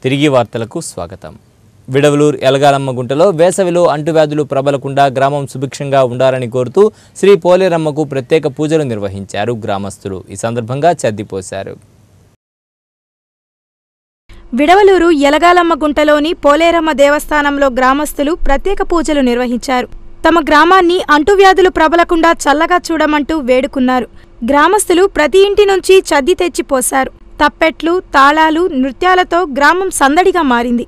తిరిగి వార్తలకు స్వాగతం విడవలూరు ఎలగాలమ్మ గుంటలో వేసవిలో అంటువ్యాధులు ప్రబలకుండా గ్రామం సుభిక్షంగా ఉండాలని కోరుతూ శ్రీ పోలేరమ్మకు ప్రత్యేక పూజలు నిర్వహించారు గ్రామస్తులు ఈ సందర్భంగా చద్దిపోశారు విడవలూరు ఎలగాలమ్మ గుంటలోని పోలేరమ్మ దేవస్థానంలో గ్రామస్తులు ప్రత్యేక పూజలు నిర్వహించారు తమ గ్రామాన్ని అంటువ్యాధులు ప్రబలకుండా చల్లగా చూడమంటూ వేడుకున్నారు గ్రామస్తులు ప్రతి ఇంటి నుంచి చద్ది తెచ్చి పోశారు తప్పెట్లు తాళాలు నృత్యాలతో గ్రామం సందడిగా మారింది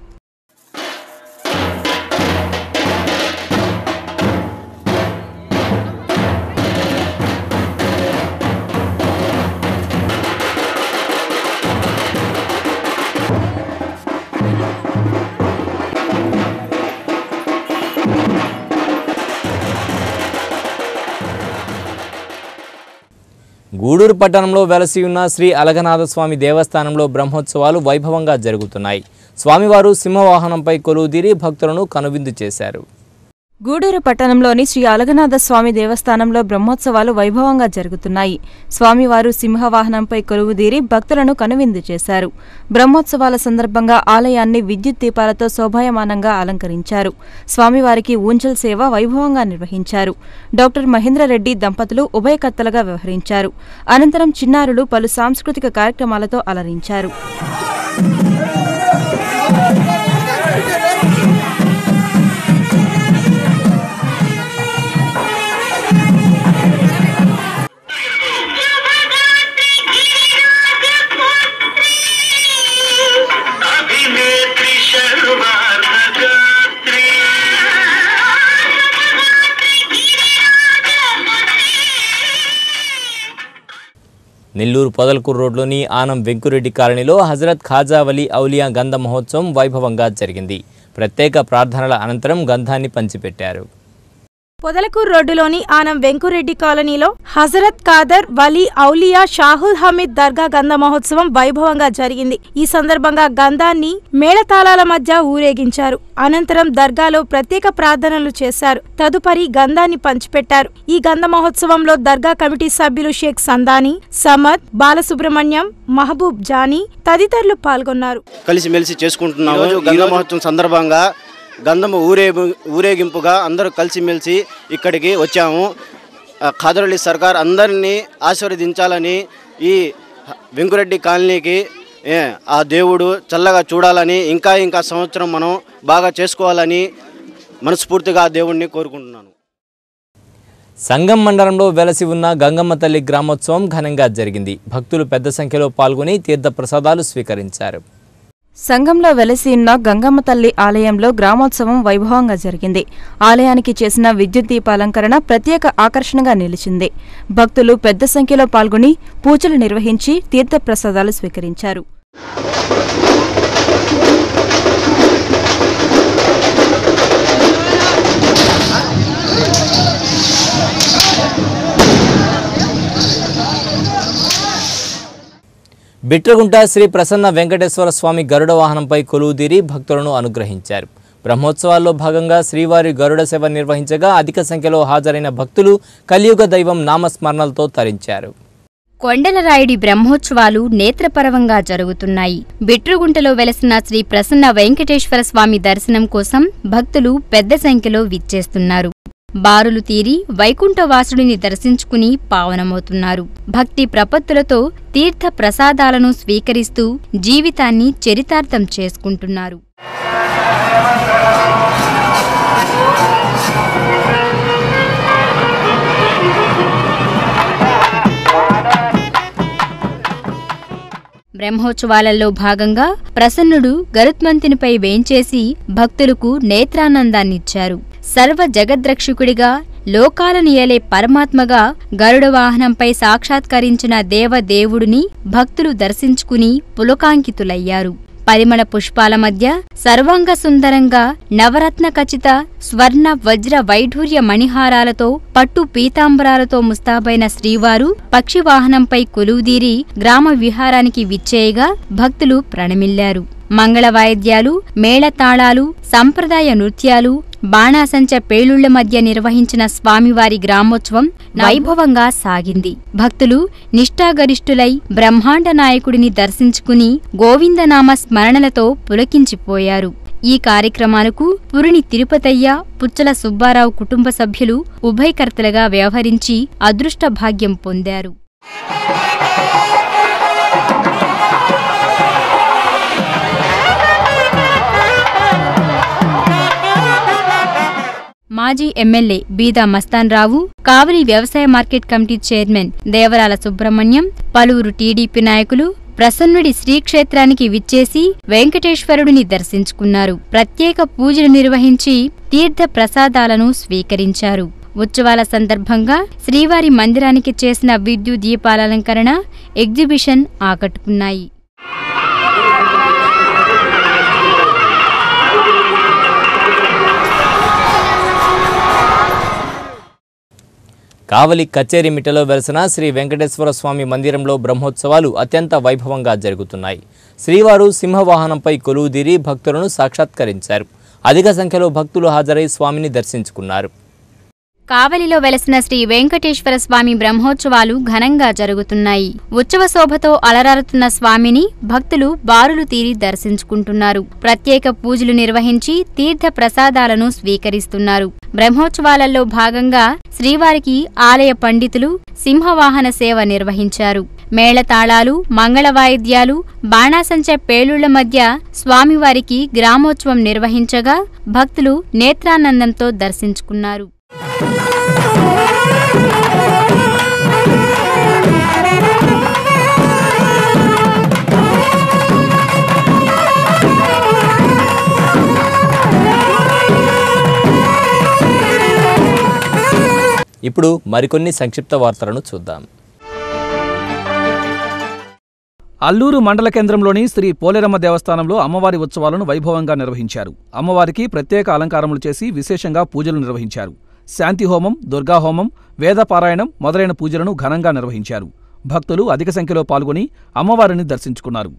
గూడూరు పట్టణంలో వెలసి ఉన్న శ్రీ అలగనాథ స్వామి దేవస్థానంలో బ్రహ్మోత్సవాలు వైభవంగా జరుగుతున్నాయి స్వామివారు సింహవాహనంపై కొలువుదీరి భక్తులను కనువిందు చేశారు గూడూరు పట్టణంలోని శ్రీ అలగనాథ స్వామి దేవస్థానంలో బ్రహ్మోత్సవాలు వైభవంగా జరుగుతున్నాయి స్వామివారు సింహవాహనంపై కొలువుదీరి భక్తులను కనువిందు చేశారు బ్రహ్మోత్సవాల సందర్భంగా ఆలయాన్ని విద్యుత్ దీపాలతో శోభాయమానంగా అలంకరించారు స్వామివారికి ఊంజల్ సేవ వైభవంగా నిర్వహించారు డాక్టర్ మహేంద్రరెడ్డి దంపతులు ఉభయకర్తలుగా వ్యవహరించారు అనంతరం చిన్నారులు పలు సాంస్కృతిక కార్యక్రమాలతో అలరించారు अभिनेत्री शर्वानगात्री నెల్లూరు పొదలకూరు రోడ్లోని ఆనం వెంకురెడ్డి కాలనీలో హజరత్ ఖాజా వలీ ఔలియా గంధ మహోత్సవం వైభవంగా జరిగింది ప్రత్యేక ప్రార్థనల అనంతరం గంధాన్ని పంచిపెట్టారు పొదలకూరు రోడ్డులోని ఆనం వెంకురెడ్డి కాలనీలో హజరత్ కాదర్ వలీ ఔలియా షాహుల్ హమీద్ దర్గా గంధ మహోత్సవం వైభవంగా జరిగింది ఈ సందర్భంగా గంధాన్ని మేళతాళాల మధ్య ఊరేగించారు అనంతరం దర్గాలో ప్రత్యేక ప్రార్థనలు చేశారు తదుపరి గంధాన్ని పంచిపెట్టారు ఈ గంధ మహోత్సవంలో దర్గా కమిటీ సభ్యులు షేక్ సందాని సమద్ బాలసుబ్రహ్మణ్యం మహబూబ్ జానీ తదితరులు పాల్గొన్నారు కలిసిమెలిసి చేసుకుంటున్నాము ఈరోజు గంధ మహోత్సవం సందర్భంగా గంధము ఊరే ఊరేగింపుగా అందరూ కలిసిమెలిసి ఇక్కడికి వచ్చాము ఆ, ఖాదరలి సర్కార్ అందరినీ ఆశీర్వదించాలని ఈ వెంకురెడ్డి కాలనీకి ఏ, ఆ దేవుడు చల్లగా చూడాలని ఇంకా ఇంకా సంవత్సరం మనం బాగా చేసుకోవాలని మనస్ఫూర్తిగా ఆ దేవుణ్ణి కోరుకుంటున్నాను సంగం మండలంలో వెలసి ఉన్న గంగమ్మ తల్లి గ్రామోత్సవం ఘనంగా జరిగింది భక్తులు పెద్ద సంఖ్యలో పాల్గొని తీర్థ ప్రసాదాలు స్వీకరించారు సంఘంలో వెలసి ఉన్న గంగమ్మ తల్లి ఆలయంలో గ్రామోత్సవం వైభవంగా జరిగింది ఆలయానికి చేసిన విద్యుత్ దీపాలంకరణ ప్రత్యేక ఆకర్షణగా నిలిచింది భక్తులు పెద్ద సంఖ్యలో పాల్గొని పూజలు నిర్వహించి తీర్థప్రసాదాలు స్వీకరించారు బిట్రగుంట శ్రీ ప్రసన్న వెంకటేశ్వర స్వామి గరుడ వాహనంపై కొలువుదీరి భక్తులను అనుగ్రహించారు బ్రహ్మోత్సవాల్లో భాగంగా శ్రీవారి గరుడ సేవ నిర్వహించగా అధిక సంఖ్యలో హాజరైన భక్తులు కలియుగ దైవం నామస్మరణలతో తరించారు కొండలరాయుడి బ్రహ్మోత్సవాలు నేత్రపరవంగా జరుగుతున్నాయి బిట్రుగుంటలో వెలసిన శ్రీ ప్రసన్న వెంకటేశ్వర స్వామి దర్శనం కోసం భక్తులు పెద్ద సంఖ్యలో విచ్చేస్తున్నారు బారులు తీరి వైకుంఠవాసుడిని దర్శించుకుని పావనమవుతున్నారు భక్తి ప్రపత్తులతో తీర్థ ప్రసాదాలను స్వీకరిస్తూ జీవితాన్ని చరితార్థం చేసుకుంటున్నారు బ్రహ్మోత్సవాలలో భాగంగా ప్రసన్నుడు గరుత్మంతునిపై వేంచేసి భక్తులకు నేత్రానందాన్నిచ్చారు సర్వ జగద్రక్షకుడిగా లోకాలను ఏలే పరమాత్మగా గరుడ వాహనంపై సాక్షాత్కరించిన దేవదేవుడిని భక్తులు దర్శించుకుని పులకాంకితులయ్యారు పరిమళ పుష్పాల మధ్య సర్వాంగ సుందరంగా నవరత్న ఖచిత స్వర్ణ వజ్ర వైఢూర్య మణిహారాలతో పట్టు పీతాంబరాలతో ముస్తాబైన శ్రీవారు పక్షి వాహనంపై కొలువుదీరి గ్రామ విహారానికి విచ్చేయగా భక్తులు ప్రణమిల్లారు మంగళ వాయిద్యాలు మేళతాళాలు సంప్రదాయ నృత్యాలు బాణాసంచ పేలుళ్ల మధ్య నిర్వహించిన స్వామివారి గ్రామోత్సవం వైభవంగా సాగింది భక్తులు నిష్ఠాగరిష్ఠులై బ్రహ్మాండ నాయకుడిని దర్శించుకుని గోవిందనామ స్మరణలతో పులకించిపోయారు ఈ కార్యక్రమాలకు పురిని తిరుపతయ్య పుచ్చల సుబ్బారావు కుటుంబ సభ్యులు ఉభయకర్తలుగా వ్యవహరించి అదృష్ట భాగ్యం పొందారు మాజీ ఎమ్మెల్యే బీదా మస్తాన్ రావు కావలి వ్యవసాయ market committee chairman Devarala Subrahmanyam పలువురు టీడీపీ నాయకులు ప్రసన్నుడి శ్రీక్షేత్రానికి విచ్చేసి వెంకటేశ్వరుడిని దర్శించుకున్నారు ప్రత్యేక పూజలు నిర్వహించి తీర్థ ప్రసాదాలను స్వీకరించారు ఉత్సవాల సందర్భంగా శ్రీవారి మందిరానికి చేసిన విద్యుత్ దీపాలంకరణ ఎగ్జిబిషన్ ఆకట్టుకున్నాయి కావలి కచేరిమిటలో వెలసిన శ్రీ వెంకటేశ్వర స్వామి మందిరంలో బ్రహ్మోత్సవాలు అత్యంత వైభవంగా జరుగుతున్నాయి శ్రీవారు సింహవాహనంపై కొలువుదీరి భక్తులను సాక్షాత్కరించారు అధిక సంఖ్యలో భక్తులు హాజరై స్వామిని దర్శించుకున్నారు కావలిలో వెలసిన శ్రీ వెంకటేశ్వర స్వామి బ్రహ్మోత్సవాలు ఘనంగా జరుగుతున్నాయి ఉత్సవ శోభతో అలరారుతున్న స్వామిని భక్తులు బారులు తీరి దర్శించుకుంటున్నారు ప్రత్యేక పూజలు నిర్వహించి తీర్థ ప్రసాదాలను స్వీకరిస్తున్నారు బ్రహ్మోత్సవాలలో భాగంగా శ్రీవారికి ఆలయ పండితులు సింహవాహన సేవ నిర్వహించారు మేళతాళాలు మంగళ వాయిద్యాలు బాణాసంచ పేలుళ్ల మధ్య స్వామివారికి గ్రామోత్సవం నిర్వహించగా భక్తులు నేత్రానందంతో దర్శించుకున్నారు ఇప్పుడు మరికొన్ని సంక్షిప్త వార్తలను చూద్దాం అల్లూరు మండల కేంద్రంలోని శ్రీ పోలేరమ్మ దేవస్థానంలో అమ్మవారి ఉత్సవాలను వైభవంగా నిర్వహించారు అమ్మవారికి ప్రత్యేక అలంకారములు చేసి విశేషంగా పూజలు నిర్వహించారు శాంతి హోమం దుర్గా హోమం వేదపారాయణం మొదలైన పూజలను ఘనంగా నిర్వహించారు భక్తులు అధిక సంఖ్యలో పాల్గొని అమ్మవారిని దర్శించుకున్నారు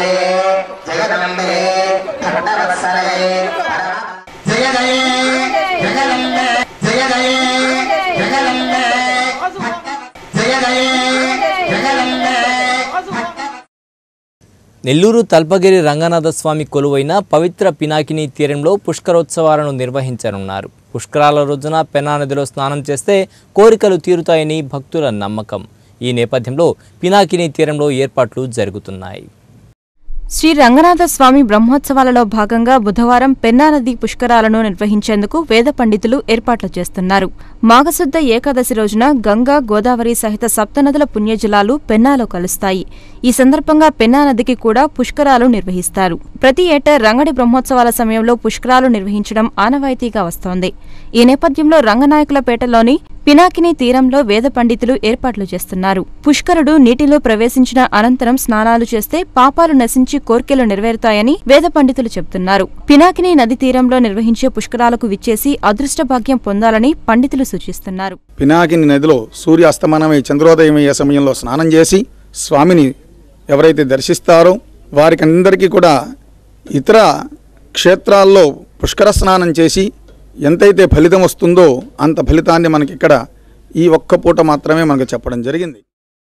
నెల్లూరు తల్పగిరి రంగనాథ స్వామి కొలువైన పవిత్ర పినాకిని తీరంలో పుష్కరోత్సవాలను నిర్వహించనున్నారు పుష్కరాల రోజున పెన్నా నదిలో స్నానం చేస్తే కోరికలు తీరుతాయని భక్తుల నమ్మకం ఈ నేపథ్యంలో పినాకిని తీరంలో ఏర్పాట్లు జరుగుతున్నాయి శ్రీ రంగనాథ స్వామి బ్రహ్మోత్సవాలలో భాగంగా బుధవారం పెన్నా నది పుష్కరాలను నిర్వహించేందుకు వేద పండితులు ఏర్పాట్లు చేస్తున్నారు మాఘశుద్ధ ఏకాదశి రోజున గంగా గోదావరి సహిత సప్తనదుల పుణ్యజలాలు పెన్నాలో కలుస్తాయి ఈ సందర్భంగా పెన్నా నదికి కూడా పుష్కరాలు నిర్వహిస్తారు ప్రతి ఏటా రంగడి బ్రహ్మోత్సవాల సమయంలో పుష్కరాలు నిర్వహించడం ఆనవాయితీగా వస్తోంది ఈ నేపథ్యంలో రంగనాయకులపేటలోని పినాకిని తీరంలో వేద పండితులు ఏర్పాట్లు చేస్తున్నారు పుష్కరుడు నీటిలో ప్రవేశించిన అనంతరం స్నానాలు చేస్తే పాపాలు నశించి కోర్కెలు నెరవేరుతాయని వేద పండితులు చెబుతున్నారు పినాకిని నది తీరంలో నిర్వహించే పుష్కరాలకు విచ్చేసి అదృష్ట భాగ్యం పొందాలని పండితులు సూచిస్తున్నారు పినాకిని నదిలో సూర్య అస్తమనమై చంద్రోదయమయ్యే సమయంలో స్నానం చేసి స్వామిని ఎవరైతే దర్శిస్తారో వారికి అందరికీ కూడా ఇతర క్షేత్రాల్లో పుష్కర స్నానం చేసి ఎంతైతే ఫలితం వస్తుందో అంత ఫలితాన్ని మనకి ఇక్కడ ఈ ఒక్క పూట మాత్రమే మనకు చెప్పడం జరిగింది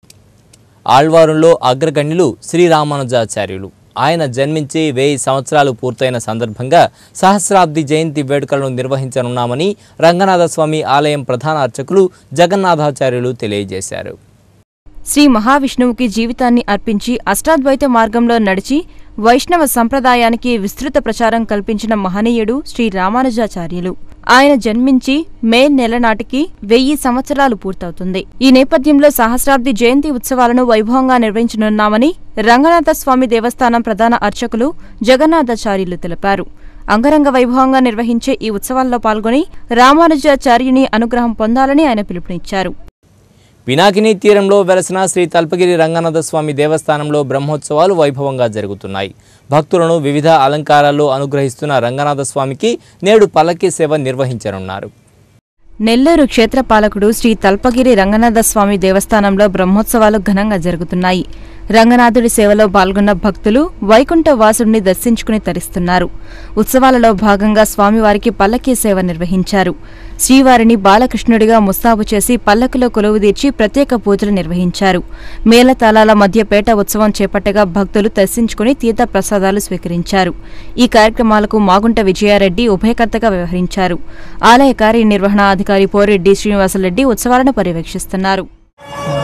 ఆళ్వారులో అగ్రగణ్యులు శ్రీరామానుజాచార్యులు ఆయన జన్మించి వెయ్యి సంవత్సరాలు పూర్తయిన సందర్భంగా సహస్రాబ్ది జయంతి వేడుకలను నిర్వహించనున్నామని రంగనాథస్వామి ఆలయం ప్రధాన అర్చకులు జగన్నాథాచార్యులు తెలియజేశారు శ్రీ మహావిష్ణువుకి జీవితాన్ని అర్పించి అష్టాద్వైత మార్గంలో నడిచి వైష్ణవ సంప్రదాయానికి విస్తృత ప్రచారం కల్పించిన మహనీయుడు శ్రీ రామానుజాచార్యులు ఆయన జన్మించి మే నెల నాటికి వెయ్యి సంవత్సరాలు పూర్తవుతుంది ఈ నేపథ్యంలో సహస్రాబ్ది జయంతి ఉత్సవాలను వైభవంగా నిర్వహించనున్నామని రంగనాథ స్వామి దేవస్థానం ప్రధాన అర్చకులు జగన్నాథాచార్యులు తెలిపారు అంగరంగ వైభవంగా నిర్వహించే ఈ ఉత్సవాల్లో పాల్గొని రామానుజాచార్యుని అనుగ్రహం పొందాలని ఆయన పిలుపునిచ్చారు పినాకిని తీరంలో వెలసిన శ్రీ తల్పగిరి రంగనాథ స్వామి దేవస్థానంలో బ్రహ్మోత్సవాలు వైభవంగా జరుగుతున్నాయి భక్తులను వివిధ అలంకారాల్లో అనుగ్రహిస్తున్న రంగనాథ స్వామికి నేడు పల్లకి సేవ నిర్వహించనున్నారు నెల్లూరు క్షేత్రపాలకుడు శ్రీ తల్పగిరి రంగనాథ స్వామి దేవస్థానంలో బ్రహ్మోత్సవాలు ఘనంగా జరుగుతున్నాయి రంగనాథుడి సేవలో పాల్గొన్న భక్తులు వైకుంఠ వాసుడిని దర్శించుకుని తరిస్తున్నారు ఉత్సవాలలో భాగంగా స్వామివారికి పల్లకీ సేవ నిర్వహించారు శ్రీవారిని బాలకృష్ణుడిగా ముస్తాబు చేసి పల్లకిలో కొలువుదీర్చి ప్రత్యేక పూజలు నిర్వహించారు మేళతాళాల మధ్య పేట ఉత్సవం చేపట్టగా భక్తులు దర్శించుకుని తీర్థ ప్రసాదాలు స్వీకరించారు ఈ కార్యక్రమాలకు మాగుంట విజయారెడ్డి ఉభయకర్తగా వ్యవహరించారు ఆలయ కార్యనిర్వహణాధికారి పోరెడ్డి శ్రీనివాసరెడ్డి ఉత్సవాలను పర్యవేక్షిస్తున్నారు